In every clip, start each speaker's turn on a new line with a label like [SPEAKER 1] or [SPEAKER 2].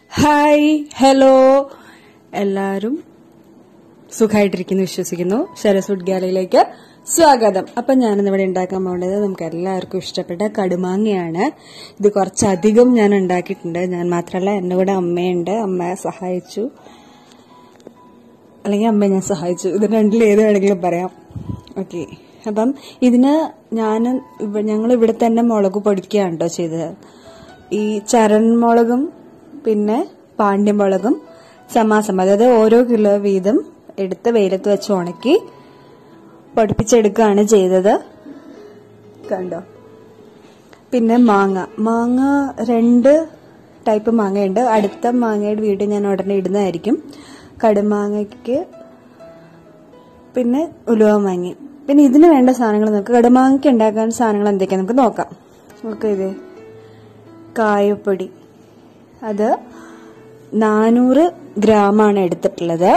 [SPEAKER 1] hi hello എല്ലാവരും സുഖമായിട്ടിരിക്കുന്നു വിശ്വസിക്കുന്നു ശരസ്വുഡ് ഗാലയിലേക്ക് സ്വാഗതം അപ്പൊ ഞാനിന്ന് ഇവിടെ ഉണ്ടാക്കാൻ പോകുന്നത് നമുക്ക് എല്ലാവർക്കും ഇഷ്ടപ്പെട്ട കടുമാങ്ങയാണ് ഇത് കുറച്ചധികം ഞാൻ ഉണ്ടാക്കിയിട്ടുണ്ട് ഞാൻ മാത്രമല്ല എൻ്റെ കൂടെ അമ്മയുണ്ട് അമ്മയെ സഹായിച്ചു അല്ലെങ്കിൽ അമ്മയെ ഞാൻ സഹായിച്ചു ഇത് രണ്ടിൽ ഏത് വേണമെങ്കിലും പറയാം ഓക്കെ അപ്പം ഇതിന് ഞാൻ ഞങ്ങൾ ഇവിടെ തന്നെ മുളക് പൊടിക്കുകയാണ് കേട്ടോ ചെയ്തത് ഈ ചരൺ മുളകും പിന്നെ പാണ്ഡ്യമുളകും സമാസം അതായത് ഓരോ കിലോ വീതം എടുത്ത് വെയിലത്ത് വെച്ച് ഉണക്കി പൊടിപ്പിച്ചെടുക്കുകയാണ് ചെയ്തത് കണ്ടോ പിന്നെ മാങ്ങ മാങ്ങ രണ്ട് ടൈപ്പ് മാങ്ങയുണ്ട് അടുത്ത മാങ്ങയുടെ വീഡിയോ ഞാൻ ഉടനെ ഇടുന്നതായിരിക്കും കടുമാങ്ങയ്ക്ക് പിന്നെ ഉലുവ മാങ്ങി പിന്നെ ഇതിന് വേണ്ട സാധനങ്ങൾ നമുക്ക് കടുമാങ്ങയ്ക്ക് ഉണ്ടാക്കാൻ സാധനങ്ങൾ എന്തൊക്കെയാ നമുക്ക് നോക്കാം ഓക്കെ ഇത് കായപ്പൊടി അത് നാനൂറ് ഗ്രാമാണ് എടുത്തിട്ടുള്ളത്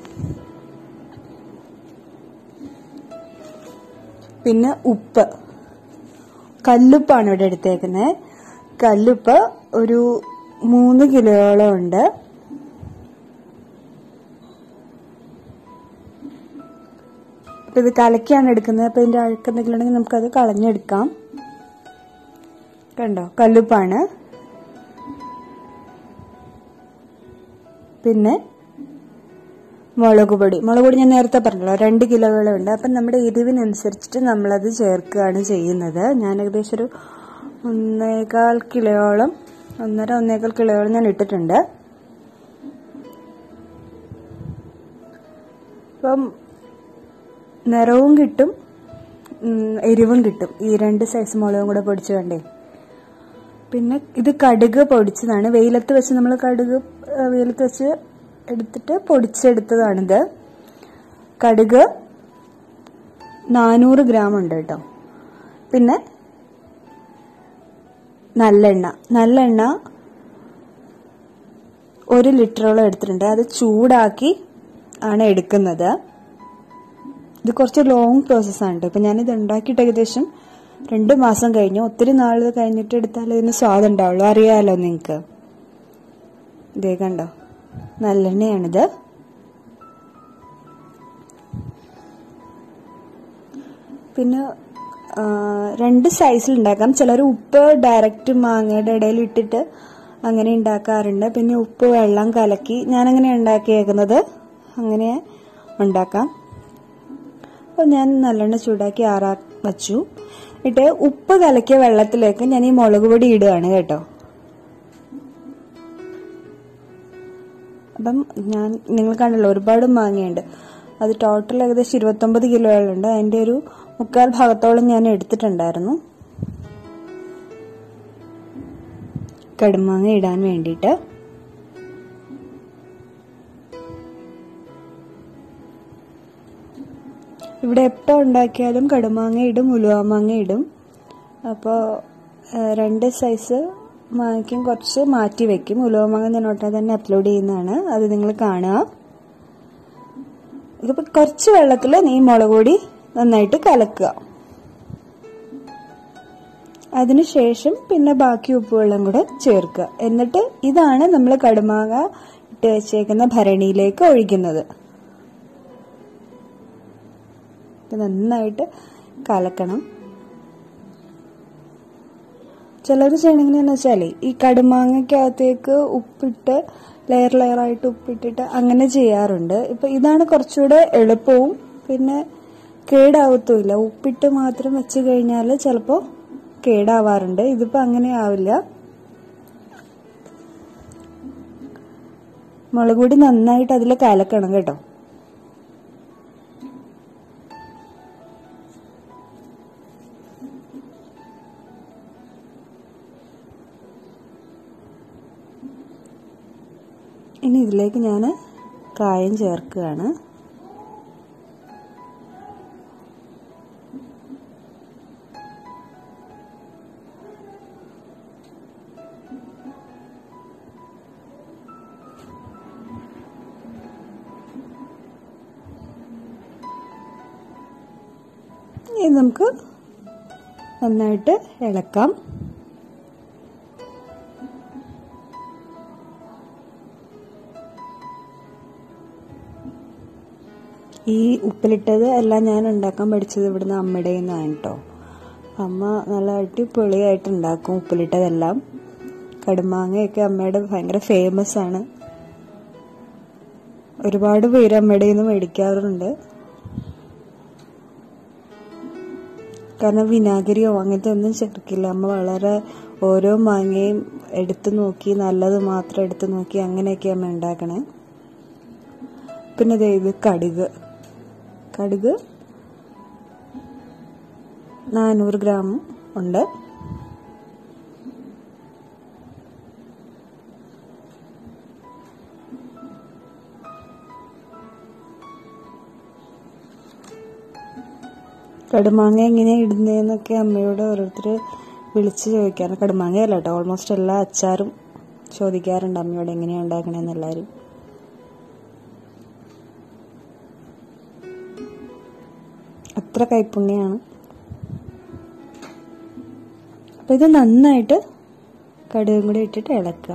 [SPEAKER 1] പിന്നെ ഉപ്പ് കല്ലുപ്പാണ് ഇവിടെ എടുത്തേക്കുന്നത് കല്ലുപ്പ് ഒരു മൂന്ന് കിലോയോളം ഉണ്ട് അപ്പൊ ഇത് കലക്കിയാണ് എടുക്കുന്നത് അപ്പൊ ഇതിന്റെ അഴുക്ക് എന്തെങ്കിലും ഉണ്ടെങ്കിൽ നമുക്കത് കളഞ്ഞെടുക്കാം കണ്ടോ കല്ലുപ്പാണ് പിന്നെ മുളക് പൊടി മുളക് പൊടി ഞാൻ നേരത്തെ പറഞ്ഞല്ലോ രണ്ട് കിലോകളും ഉണ്ട് അപ്പം നമ്മുടെ എരിവിനനുസരിച്ചിട്ട് നമ്മളത് ചേർക്കുകയാണ് ചെയ്യുന്നത് ഞാൻ ഏകദേശം ഒരു ഒന്നേകാൽ കിലോയോളം ഒന്നര ഒന്നേകാൽ കിലോയോളം ഞാൻ ഇട്ടിട്ടുണ്ട് അപ്പം നിറവും കിട്ടും എരിവും കിട്ടും ഈ രണ്ട് സൈസ് മുളകും കൂടെ പൊടിച്ച് വേണ്ടേ പിന്നെ ഇത് കടുക് പൊടിച്ചതാണ് വെയിലത്ത് വെച്ച് നമ്മൾ കടുക് വെയിലത്ത് വെച്ച് എടുത്തിട്ട് പൊടിച്ചെടുത്തതാണിത് കടുക് നാനൂറ് ഗ്രാം ഉണ്ട് കേട്ടോ പിന്നെ നല്ലെണ്ണ നല്ലെണ്ണ ഒരു ലിറ്ററോളം എടുത്തിട്ടുണ്ട് അത് ചൂടാക്കി ആണ് എടുക്കുന്നത് ഇത് കുറച്ച് ലോങ് പ്രോസസ്സാണ് കേട്ടോ ഇപ്പം ഞാനിത് ഉണ്ടാക്കിയിട്ട് ഏകദേശം രണ്ട് മാസം കഴിഞ്ഞു ഒത്തിരി നാൾ കഴിഞ്ഞിട്ട് എടുത്താൽ ഇതിന് സ്വാദം ഉണ്ടാവുള്ളൂ അറിയാലോ നിങ്ങൾക്ക് ഇതേ കണ്ടോ നല്ലെണ്ണയാണിത് പിന്നെ രണ്ട് സൈസിൽ ഉണ്ടാക്കാം ചിലർ ഉപ്പ് ഡയറക്റ്റ് മാങ്ങയുടെ ഇടയിൽ ഇട്ടിട്ട് അങ്ങനെ ഉണ്ടാക്കാറുണ്ട് പിന്നെ ഉപ്പ് വെള്ളം കലക്കി ഞാനങ്ങനെ ഉണ്ടാക്കിയേക്കുന്നത് അങ്ങനെ ഉണ്ടാക്കാം അപ്പോൾ ഞാൻ നല്ലെണ്ണ ചൂടാക്കി ആറാ വച്ചു എന്നിട്ട് ഉപ്പ് കലക്കിയ വെള്ളത്തിലേക്ക് ഞാൻ ഈ മുളക് പൊടി ഇടുകയാണ് കേട്ടോ അപ്പം ഞാൻ നിങ്ങൾ കണ്ടല്ലോ ഒരുപാട് മാങ്ങയുണ്ട് അത് ടോട്ടൽ ഏകദേശം ഇരുപത്തൊമ്പത് കിലോകളുണ്ട് അതിന്റെ ഒരു മുക്കാൽ ഭാഗത്തോളം ഞാൻ എടുത്തിട്ടുണ്ടായിരുന്നു കടുമാങ്ങ ഇടാൻ വേണ്ടിയിട്ട് ഇവിടെ എപ്പോൾ ഉണ്ടാക്കിയാലും കടുമാങ്ങ ഇടും ഉലുവാമാങ്ങ ഇടും അപ്പോൾ രണ്ട് സൈസ് മാങ്ങയ്ക്കും കുറച്ച് മാറ്റി വെക്കും ഉലുവമാങ്ങ ഞാൻ ഉടനെ തന്നെ അപ്ലോഡ് ചെയ്യുന്നതാണ് അത് നിങ്ങൾ കാണുക ഇതിപ്പോൾ കുറച്ച് വെള്ളത്തിൽ ഈ മുളക് പൊടി നന്നായിട്ട് കലക്കുക അതിനുശേഷം പിന്നെ ബാക്കി ഉപ്പുവെള്ളം കൂടെ ചേർക്കുക എന്നിട്ട് ഇതാണ് നമ്മൾ കടുമാങ്ങ ഇട്ട് വെച്ചേക്കുന്ന ഭരണിയിലേക്ക് ഒഴിക്കുന്നത് നന്നായിട്ട് കലക്കണം ചിലർ ചെയ്യണമെന്ന് വെച്ചാലേ ഈ കടുമാങ്ങയ്ക്കകത്തേക്ക് ഉപ്പിട്ട് ലെയർ ലെയറായിട്ട് ഉപ്പിട്ടിട്ട് അങ്ങനെ ചെയ്യാറുണ്ട് ഇപ്പൊ ഇതാണ് കുറച്ചുകൂടെ എളുപ്പവും പിന്നെ കേടാവത്തുമില്ല ഉപ്പിട്ട് മാത്രം വെച്ച് കഴിഞ്ഞാൽ ചിലപ്പോൾ കേടാവാറുണ്ട് ഇതിപ്പോ അങ്ങനെ ആവില്ല മുളക് പൊടി നന്നായിട്ട് അതിൽ കലക്കണം കേട്ടോ ഇനി ഇതിലേക്ക് ഞാൻ കായം ചേർക്കുകയാണ് ഇത് നമുക്ക് നന്നായിട്ട് ഇളക്കാം ഈ ഉപ്പിലിട്ടത് എല്ലാം ഞാൻ ഉണ്ടാക്കാൻ പഠിച്ചത് ഇവിടുന്ന് അമ്മയുടെ നിന്നാണ് കേട്ടോ അമ്മ നല്ല അടിപൊളിയായിട്ട് ഉണ്ടാക്കും ഉപ്പിലിട്ടതെല്ലാം കടുമാങ്ങയൊക്കെ അമ്മയുടെ ഭയങ്കര ഫേമസ് ആണ് ഒരുപാട് പേര് അമ്മയുടെ നിന്ന് മേടിക്കാറുണ്ട് കാരണം വിനാഗിരിയോ അങ്ങനത്തെ ഒന്നും ചേർക്കില്ല അമ്മ വളരെ ഓരോ മാങ്ങയും എടുത്തു നോക്കി നല്ലത് മാത്രം എടുത്തു നോക്കി അങ്ങനെയൊക്കെ അമ്മ ഉണ്ടാക്കണേ പിന്നെ ദേ ഇത് കടുക് കടുക് നാനൂറ് ഗ്രാം ഉണ്ട് കടുമാങ്ങ എങ്ങനെയാണ് ഇടുന്നതെന്നൊക്കെ അമ്മയോട് ഓരോരുത്തർ വിളിച്ച് ചോദിക്കാറ് കടുമാങ്ങയല്ല കേട്ടോ ഓൾമോസ്റ്റ് എല്ലാ അച്ചാറും ചോദിക്കാറുണ്ട് അമ്മയോട് എങ്ങനെയാണ് ഉണ്ടാക്കണേന്ന് എല്ലാവരും അത്ര കൈപ്പുണ്യാണ് അപ്പം ഇത് നന്നായിട്ട് കടുകും കൂടി ഇട്ടിട്ട് ഇളക്കുക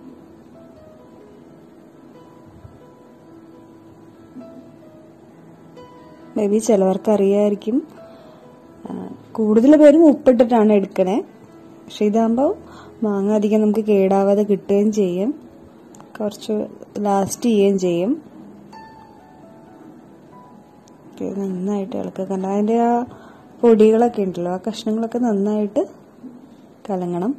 [SPEAKER 1] മേ ബി ചിലവർക്ക് അറിയായിരിക്കും കൂടുതൽ പേരും ഉപ്പിട്ടിട്ടാണ് എടുക്കണേ പക്ഷെ ഇതാകുമ്പോൾ മാങ്ങ അധികം നമുക്ക് കേടാവാതെ കിട്ടുകയും ചെയ്യും കുറച്ച് ലാസ്റ്റ് ചെയ്യുകയും ചെയ്യും ഇത് നന്നായിട്ട് ഇളക്കുക കണ്ട അതിൻ്റെ ആ പൊടികളൊക്കെ ഉണ്ടല്ലോ ആ കഷ്ണങ്ങളൊക്കെ നന്നായിട്ട് കലങ്ങണം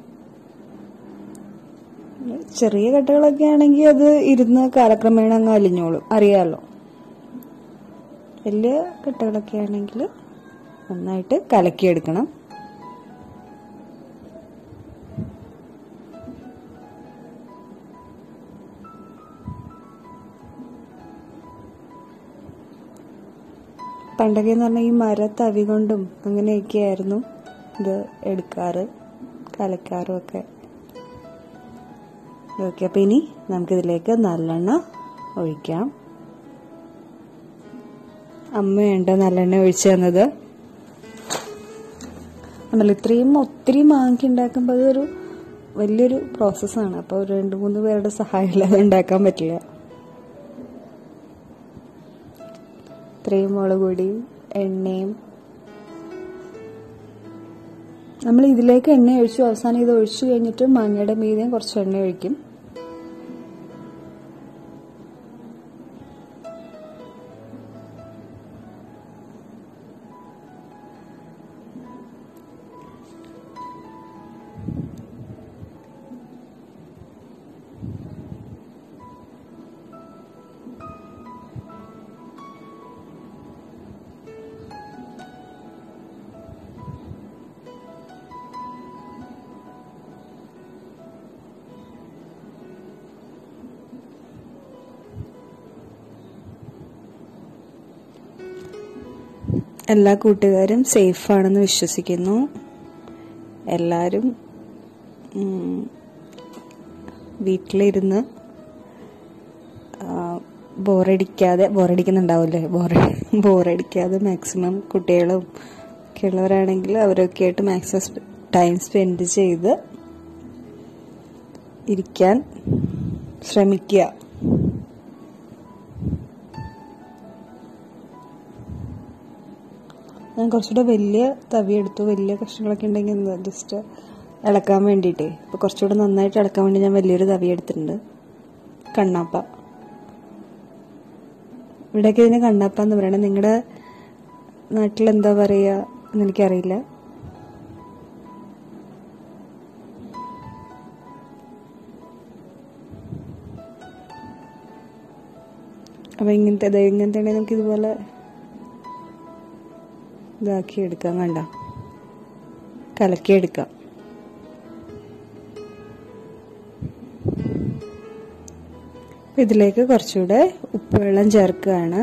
[SPEAKER 1] ചെറിയ കട്ടകളൊക്കെ ആണെങ്കിൽ അത് ഇരുന്ന് കാലക്രമേണ അങ്ങ് അലിഞ്ഞോളും അറിയാമല്ലോ വലിയ കട്ടകളൊക്കെ ആണെങ്കിൽ നന്നായിട്ട് കലക്കിയെടുക്കണം പണ്ടൊക്കെ എന്ന് പറഞ്ഞാൽ ഈ മരത്തവി കൊണ്ടും അങ്ങനെയൊക്കെ ആയിരുന്നു ഇത് എടുക്കാറ് കലക്കാറും ഒക്കെ ഓക്കെ അപ്പം ഇനി നമുക്കിതിലേക്ക് നല്ലെണ്ണ ഒഴിക്കാം അമ്മയുണ്ട് നല്ലെണ്ണ ഒഴിച്ചു തന്നത് നമ്മൾ ഇത്രയും ഒത്തിരി മാങ്ങ ഉണ്ടാക്കുമ്പോൾ അതൊരു വലിയൊരു പ്രോസസ്സാണ് അപ്പോൾ ഒരു രണ്ട് മൂന്ന് പേരുടെ സഹായം ഇല്ലാതെ ഉണ്ടാക്കാൻ പറ്റില്ല ഇത്രയും മുളക് പൊടിയും എണ്ണയും നമ്മൾ ഇതിലേക്ക് എണ്ണ ഒഴിച്ചു അവസാനം ഇത് ഒഴിച്ചു കഴിഞ്ഞിട്ട് മാങ്ങയുടെ മീതെയും കുറച്ച് എണ്ണ ഒഴിക്കും എല്ലാ കൂട്ടുകാരും സേഫ് ആണെന്ന് വിശ്വസിക്കുന്നു എല്ലാവരും ഉം, വീട്ടിലിരുന്ന് ബോറടിക്കാതെ ബോറടിക്കുന്നുണ്ടാവില്ലേ ബോറ ബോറടിക്കാതെ മാക്സിമം കുട്ടികളും ഒക്കെ ഉള്ളവരാണെങ്കിൽ അവരൊക്കെ ആയിട്ട് മാക്സിമം ടൈം സ്പെൻഡ് ചെയ്ത് ഇരിക്കാൻ ശ്രമിക്കുക ഞാൻ കുറച്ചുകൂടെ വലിയ തവി എടുത്തു വലിയ കഷ്ണങ്ങളൊക്കെ ഉണ്ടെങ്കിൽ ജസ്റ്റ് ഇളക്കാൻ വേണ്ടിയിട്ടേ അപ്പോൾ കുറച്ചുകൂടെ നന്നായിട്ട് ഇളക്കാൻ വേണ്ടി ഞാൻ വലിയൊരു തവി എടുത്തിട്ടുണ്ട് കണ്ണാപ്പ ഇവിടെയൊക്കെ ഇതിന് കണ്ണാപ്പ എന്ന് പറയണത് നിങ്ങളുടെ നാട്ടിൽ എന്താ പറയുക എന്ന് എനിക്കറിയില്ല അപ്പം ഇങ്ങനത്തെ ദേ ഇങ്ങനത്തെ ആണെങ്കിൽ നമുക്ക് ഇതുപോലെ ഇതാക്കി എടുക്കാം കണ്ട കലക്കിയെടുക്കാം ഇതിലേക്ക് കുറച്ചുകൂടെ ഉപ്പുവെള്ളം ചേർക്കുകയാണ്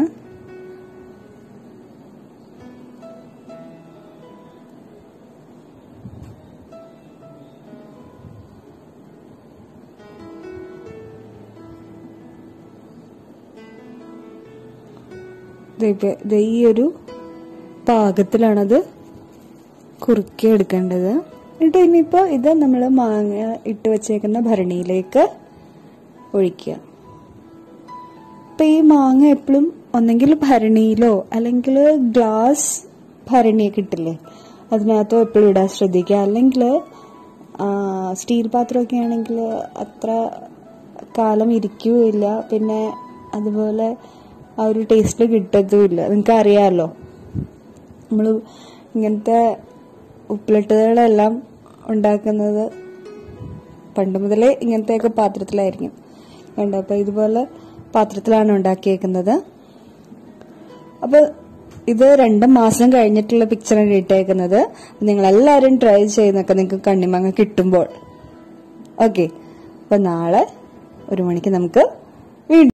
[SPEAKER 1] ദേ ഇപ്പ- ദേ ഈ ഒരു പാകത്തിലാണത് കുറുക്കി എടുക്കേണ്ടത് എന്നിട്ട് ഇനിയിപ്പോൾ ഇത് നമ്മൾ മാങ്ങ ഇട്ട് വെച്ചേക്കുന്ന ഭരണിയിലേക്ക് ഒഴിക്കുക അപ്പം ഈ മാങ്ങ എപ്പോഴും ഒന്നെങ്കിൽ ഭരണിയിലോ അല്ലെങ്കിൽ ഗ്ലാസ് ഭരണിയൊക്കെ ഇട്ടില്ലേ അതിനകത്തോ എപ്പോഴും ഇടാൻ ശ്രദ്ധിക്കുക അല്ലെങ്കിൽ സ്റ്റീൽ പാത്രമൊക്കെ ആണെങ്കിൽ അത്ര കാലം ഇരിക്കുകയില്ല പിന്നെ അതുപോലെ ആ ഒരു ടേസ്റ്റ് കിട്ടത്തുമില്ല നിങ്ങൾക്ക് അറിയാമല്ലോ നമ്മൾ ഇങ്ങനത്തെ ഉപ്പിലിട്ടതുകളെല്ലാം ഉണ്ടാക്കുന്നത് പണ്ട് മുതലേ ഇങ്ങനത്തെയൊക്കെ പാത്രത്തിലായിരിക്കും ഉണ്ട് അപ്പോൾ ഇതുപോലെ പാത്രത്തിലാണ് ഉണ്ടാക്കിയേക്കുന്നത് അപ്പോൾ ഇത് രണ്ട് മാസം കഴിഞ്ഞിട്ടുള്ള പിക്ചറാണ് ഇട്ടേക്കുന്നത് നിങ്ങൾ എല്ലാവരും ട്രൈ ചെയ്യുന്നൊക്കെ നിങ്ങൾക്ക് കണ്ണിമങ്ങ കിട്ടുമ്പോൾ ഓക്കെ അപ്പോൾ നാളെ ഒരു മണിക്ക് നമുക്ക് വീണ്ടും